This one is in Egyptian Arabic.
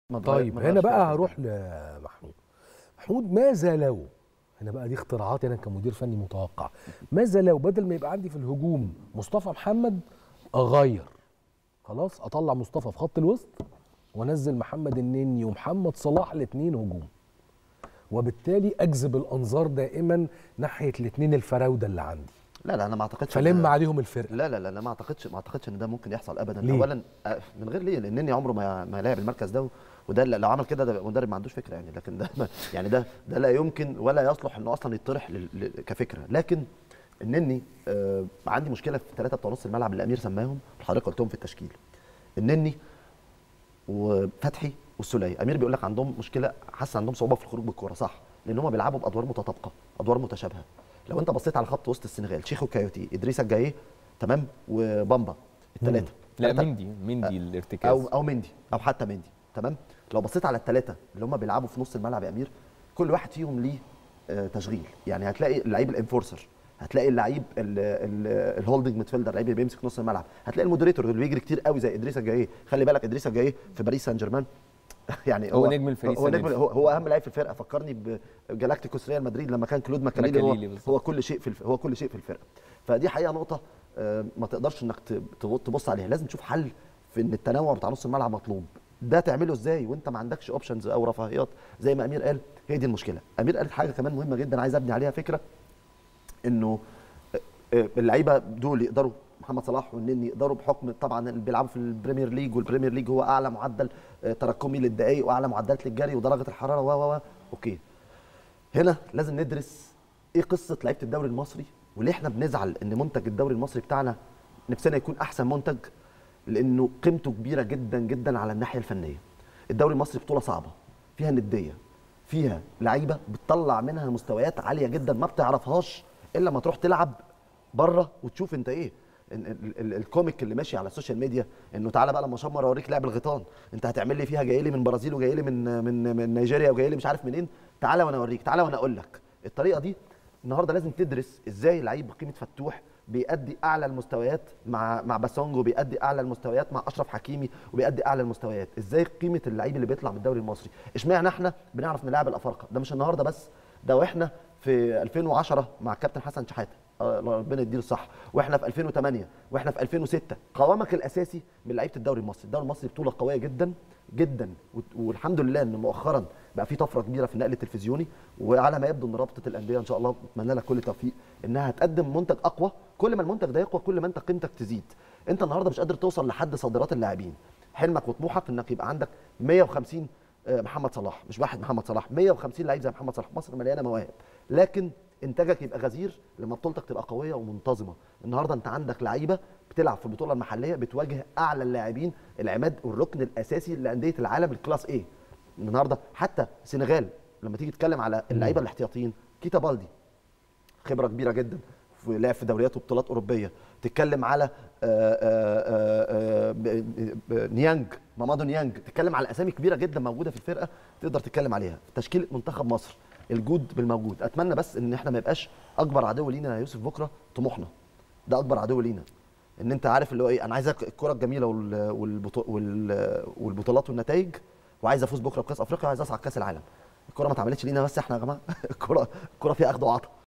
ما اتغير- طيب ما هنا اتغيرش بقى فيها. هروح لمحمود محمود ماذا لو هنا بقى دي اختراعاتي انا كمدير فني متوقع ماذا لو بدل ما يبقى عندي في الهجوم مصطفى محمد اغير خلاص اطلع مصطفى في خط الوسط وانزل محمد النني ومحمد صلاح الاثنين هجوم وبالتالي اجذب الانظار دائما ناحيه الاثنين الفراوده اللي عندي لا لا انا ما اعتقدش فلم إن- عليهم الفرقه لا لا لا لا ما اعتقدش ما اعتقدش ان ده ممكن يحصل ابدا ليه؟ اولا آه، من غير ليه لان النني عمره ما ما لعب المركز ده وده لو عمل كده ده بيبقى مدرب ما عندوش فكره يعني لكن ده ما- يعني ده ده لا يمكن ولا يصلح انه اصلا يطرح لل- ل- كفكره لكن النني آه عندي مشكله في الثلاثه بتوع نص الملعب اللي الامير سماهم حضرتك قلتهم في التشكيل النني وفتحي والسوليه امير بيقول لك عندهم مشكله حاسس عندهم صعوبه في الخروج بالكوره صح لان هم بيلعبوا بادوار متطابقه ادوار متشابهه لو انت بصيت على خط وسط السنغال شيخو كايوتي ادريس الجايه تمام وبامبا الثلاثه لا مندي مندي الارتكاز او او مندي او حتى مندي تمام لو بصيت على الثلاثه اللي هم بيلعبوا في نص الملعب يا امير كل واحد فيهم ليه آه، تشغيل يعني هتلاقي اللعيب الانفورسر هتلاقي اللعيب ال- ال- الهولدنج ميدفيلدر اللعيب اللي بيمسك نص الملعب هتلاقي المودريتور اللي بيجري كتير قوي زي ادريس الجايه خلي بالك ادريس الجايه في باريس سان جيرمان يعني هو نجم الفريق هو السنة نجم دي. هو, هو اهم لعيب في الفرقه فكرني بجالاكتيكوس ريال مدريد لما كان كلود ماكاليلي هو, ماكاليلي بالظبط. هو كل شيء في الف... هو كل شيء في الفرقه فدي حقيقه نقطه آه، ما تقدرش انك ت- تبص- تبص عليها لازم تشوف حل في ان التنوع بتاع نص الملعب مطلوب ده تعمله ازاي وانت ما عندكش اوبشنز او رفاهيات زي ما امير قال هي دي المشكله امير قال حاجه كمان مهمه جدا عايز ابني عليها فكره انه آه، آه، اللعيبه دول يقدروا محمد صلاح والنني يقدروا بحكم طبعا اللي بيلعبوا في البريمير ليج والبريمير ليج هو اعلى معدل آه، تراكمي للدقائق واعلى معدلات للجري ودرجه الحراره و و و اوكي هنا لازم ندرس ايه قصه لعيبه الدوري المصري وليه احنا بنزعل ان منتج الدوري المصري بتاعنا نفسنا يكون احسن منتج لانه قيمته كبيره جدا جدا على الناحيه الفنيه الدوري المصري بطوله صعبه فيها نديه فيها لعيبه بتطلع منها مستويات عاليه جدا ما بتعرفهاش الا لما تروح تلعب بره وتشوف انت ايه ال- ال- ال- الكوميك اللي ماشي على السوشيال ميديا انه تعالى بقى لما شمر اوريك لعب الغيطان انت هتعمل لي فيها جاي لي من برازيل وجاي لي من من من نيجيريا وجاي لي مش عارف منين تعالى وانا اوريك تعالى وانا اقول لك الطريقه دي النهارده لازم تدرس ازاي لعيب بقيمه فتوح بيأدي اعلى المستويات مع مع باسونج وبيأدي اعلى المستويات مع اشرف حكيمي وبيأدي اعلى المستويات ازاي قيمه اللعيب اللي بيطلع من الدوري المصري اشمعنى احنا بنعرف نلعب الافارقه ده مش النهارده بس ده واحنا في 2010 مع الكابتن حسن شحاته آه، ربنا يديله الصح واحنا في 2008 واحنا في 2006 قوامك الاساسي من لعيبه الدوري المصري الدوري المصري بطوله قويه جدا جدا وت- والحمد لله ان مؤخرا بقى في طفره كبيره في النقل التلفزيوني وعلى ما يبدو ان رابطه الانديه ان شاء الله اتمنى لها كل التوفيق انها هتقدم منتج اقوى كل ما المنتج ده يقوى كل ما انت قيمتك تزيد انت النهارده مش قادر توصل لحد صادرات اللاعبين حلمك وطموحك انك يبقى عندك 150 آه، محمد صلاح مش واحد محمد صلاح 150 لعيب زي محمد صلاح مصر مليانه مواهب لكن انتاجك يبقى غزير لما بطولتك تبقى قويه ومنتظمه النهارده انت عندك لعيبه بتلعب في البطوله المحليه بتواجه اعلى اللاعبين العماد والركن الاساسي لانديه العالم الكلاس ايه النهارده حتى السنغال لما تيجي تتكلم على اللعيبه الاحتياطيين كيتا بالدي خبره كبيره جدا في لعب في دوريات وبطولات اوروبيه تتكلم على آه، آه، آه، ب- ب- نيانج مامادو نيانج تتكلم على اسامي كبيره جدا موجوده في الفرقه تقدر تتكلم عليها تشكيله منتخب مصر الجود بالموجود اتمنى بس ان احنا ما يبقاش اكبر عدو لينا يا يوسف بكره طموحنا ده اكبر عدو لينا ان انت عارف اللي هو ايه انا عايز الكره الجميله وال- والبطو- وال- والبطولات والنتائج وعايز افوز بكره بكاس افريقيا وعايز اصعد كاس العالم الكره ما اتعملتش لينا بس احنا يا جماعه الكره الكره فيها اخذ وعطا